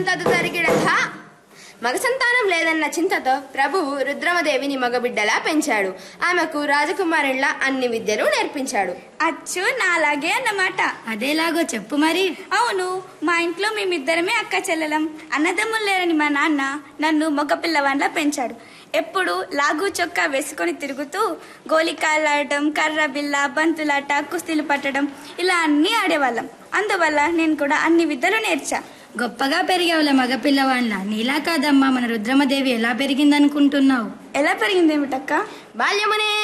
తదుతరిగిడథ మగ సంతానం లేదన్న చింతతో ప్రభువు రుద్రమదేవిని మగబిడ్డలా పెంచాడు ఆమెకు రాజకుమారుల్లా అన్ని విద్యలు నేర్పించాడు అచ్చు నాలాగే అన్నమాట అదేలాగో చెప్పు మరి అవును మా ఇంట్లో మేమిద్దరమే అక్క చెల్లెలం అన్నదమ్ములు లేరని మా నాన్న నన్ను మగ పిల్లవాడిలా పెంచాడు ఎప్పుడు లాగు చొక్కా వేసుకొని తిరుగుతూ గోలికాయలు ఆడటం కర్ర బిల్ల బంతులాట కుస్తీలు పట్టడం ఇలా అన్నీ ఆడేవాళ్ళం అందువల్ల నేను కూడా అన్ని విద్యలు నేర్చా గొప్పగా పెరిగావులే మగపిల్లవాళ్ళ నీలా కాదమ్మా మన రుద్రమదేవి ఎలా పెరిగిందనుకుంటున్నావు ఎలా పెరిగిందేమిటక్క బాల్యమునే